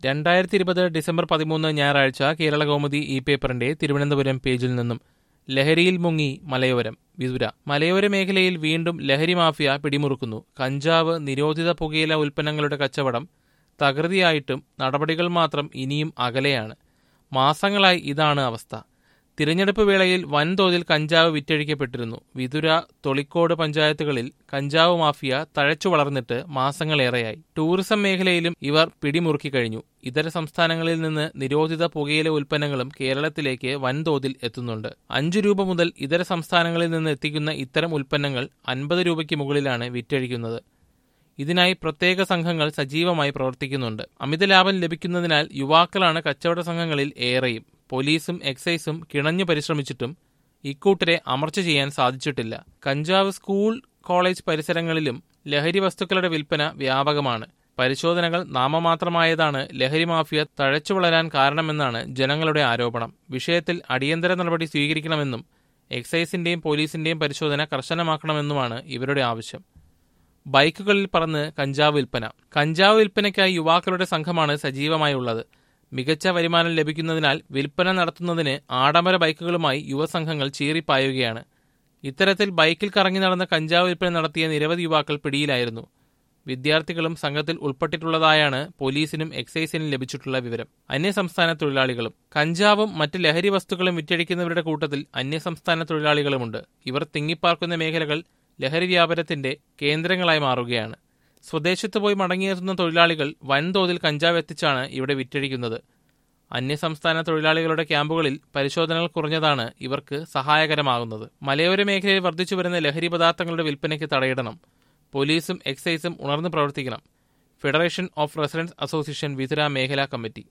രണ്ടായിരത്തി ഇരുപത് ഡിസംബർ പതിമൂന്ന് ഞായറാഴ്ച കേരള കൗമുദി ഇ പേപ്പറിന്റെ തിരുവനന്തപുരം പേജിൽ നിന്നും ലഹരിയിൽ മുങ്ങി മലയോരം വിതുര മലയോര മേഖലയിൽ വീണ്ടും ലഹരി മാഫിയ പിടിമുറുക്കുന്നു കഞ്ചാവ് നിരോധിത പുകയില ഉൽപ്പന്നങ്ങളുടെ കച്ചവടം തകൃതിയായിട്ടും നടപടികൾ മാത്രം ഇനിയും അകലെയാണ് മാസങ്ങളായി ഇതാണ് അവസ്ഥ തിരഞ്ഞെടുപ്പ് വേളയിൽ വൻതോതിൽ കഞ്ചാവ് വിറ്റഴിക്കപ്പെട്ടിരുന്നു വിതുര തൊളിക്കോട് പഞ്ചായത്തുകളിൽ കഞ്ചാവ് മാഫിയ തഴച്ചു വളർന്നിട്ട് മാസങ്ങളേറെയായി ടൂറിസം മേഖലയിലും ഇവർ പിടിമുറുക്കി കഴിഞ്ഞു ഇതര സംസ്ഥാനങ്ങളിൽ നിന്ന് നിരോധിത പുകയില ഉൽപ്പന്നങ്ങളും കേരളത്തിലേക്ക് വൻതോതിൽ എത്തുന്നുണ്ട് അഞ്ചു രൂപ മുതൽ ഇതര സംസ്ഥാനങ്ങളിൽ നിന്ന് എത്തിക്കുന്ന ഇത്തരം ഉൽപ്പന്നങ്ങൾ അൻപത് രൂപയ്ക്ക് മുകളിലാണ് വിറ്റഴിക്കുന്നത് ഇതിനായി പ്രത്യേക സംഘങ്ങൾ സജീവമായി പ്രവർത്തിക്കുന്നുണ്ട് അമിത ലാഭം ലഭിക്കുന്നതിനാൽ യുവാക്കളാണ് കച്ചവട സംഘങ്ങളിൽ ഏറെയും പോലീസും എക്സൈസും കിണഞ്ഞു പരിശ്രമിച്ചിട്ടും ഇക്കൂട്ടരെ അമർച്ച ചെയ്യാൻ സാധിച്ചിട്ടില്ല കഞ്ചാവ് സ്കൂൾ കോളേജ് പരിസരങ്ങളിലും ലഹരി വസ്തുക്കളുടെ വിൽപ്പന വ്യാപകമാണ് പരിശോധനകൾ നാമമാത്രമായതാണ് ലഹരി മാഫിയ തഴച്ചു വളരാൻ കാരണമെന്നാണ് ജനങ്ങളുടെ ആരോപണം വിഷയത്തിൽ അടിയന്തര നടപടി സ്വീകരിക്കണമെന്നും എക്സൈസിന്റെയും പോലീസിന്റെയും പരിശോധന കർശനമാക്കണമെന്നുമാണ് ഇവരുടെ ആവശ്യം ബൈക്കുകളിൽ പറന്ന് കഞ്ചാവ് വിൽപ്പന കഞ്ചാവ് വിൽപ്പനയ്ക്കായി യുവാക്കളുടെ സംഘമാണ് സജീവമായി ഉള്ളത് മികച്ച വരുമാനം ലഭിക്കുന്നതിനാൽ വിൽപ്പന നടത്തുന്നതിന് ആഡംബര ബൈക്കുകളുമായി യുവസംഘങ്ങൾ ചീറിപ്പായുകയാണ് ഇത്തരത്തിൽ ബൈക്കിൽ കറങ്ങി നടന്ന കഞ്ചാവ് വിൽപ്പന നടത്തിയ നിരവധി യുവാക്കൾ പിടിയിലായിരുന്നു വിദ്യാർത്ഥികളും സംഘത്തിൽ ഉൾപ്പെട്ടിട്ടുള്ളതായാണ് പോലീസിനും എക്സൈസിനും ലഭിച്ചിട്ടുള്ള വിവരം അന്യസംസ്ഥാന തൊഴിലാളികളും കഞ്ചാവും മറ്റ് ലഹരി വസ്തുക്കളും വിറ്റഴിക്കുന്നവരുടെ കൂട്ടത്തിൽ അന്യസംസ്ഥാന തൊഴിലാളികളുമുണ്ട് ഇവർ തിങ്ങിപ്പാർക്കുന്ന മേഖലകൾ ലഹരി വ്യാപാരത്തിന്റെ കേന്ദ്രങ്ങളായി മാറുകയാണ് സ്വദേശത്ത് പോയി മടങ്ങിയെത്തുന്ന തൊഴിലാളികൾ വൻതോതിൽ കഞ്ചാവ് എത്തിച്ചാണ് ഇവിടെ വിറ്റഴിക്കുന്നത് അന്യസംസ്ഥാന തൊഴിലാളികളുടെ ക്യാമ്പുകളിൽ പരിശോധനകൾ കുറഞ്ഞതാണ് ഇവർക്ക് സഹായകരമാകുന്നത് മലയോര മേഖലയിൽ വർദ്ധിച്ചു വരുന്ന ലഹരി പദാർത്ഥങ്ങളുടെ വിൽപ്പനയ്ക്ക് തടയിടണം പോലീസും എക്സൈസും ഉണർന്നു പ്രവർത്തിക്കണം federation of residence association Vithura മേഖലാ കമ്മിറ്റി